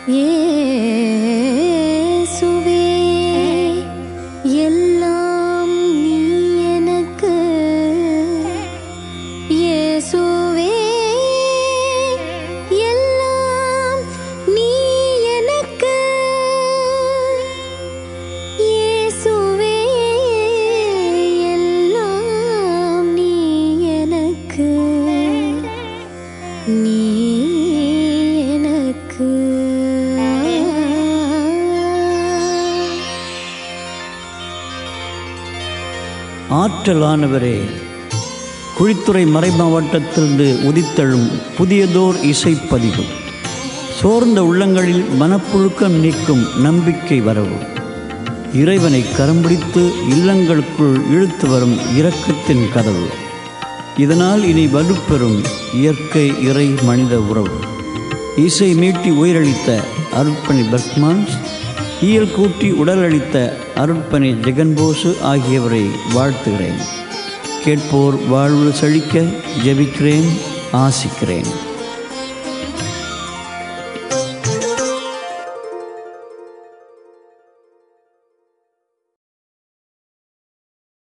இயேசுவே எல்லாம் நீ எனக்கு இயேசுவே எல்லாம் நீ எனக்கு இயேசுவே எல்லாம் நீ எனக்கு நீ எனக்கு ஆற்றலானவரே குழித்துறை மறைமாவட்டத்திலிருந்து உதித்தழும் புதியதோர் இசைப்பதிவு சோர்ந்த உள்ளங்களில் மனப்புழுக்கம் நீக்கும் நம்பிக்கை வரவு இறைவனை கரம் பிடித்து இல்லங்களுக்குள் இழுத்து வரும் இரக்கத்தின் கதவு இதனால் இனி வலுப்பெறும் இயற்கை இறை மனித உறவு இசை மீட்டி உயிரளித்த அருட்பணி பர்க்மான்ஸ் ஈயல் கூட்டி உடலளித்த அருட்பணி ஜெகன்போசு ஆகியவரை வாழ்த்துகிறேன் கேட்போர் வாழ்வு செழிக்க ஜெபிக்கிறேன் ஆசிக்கிறேன்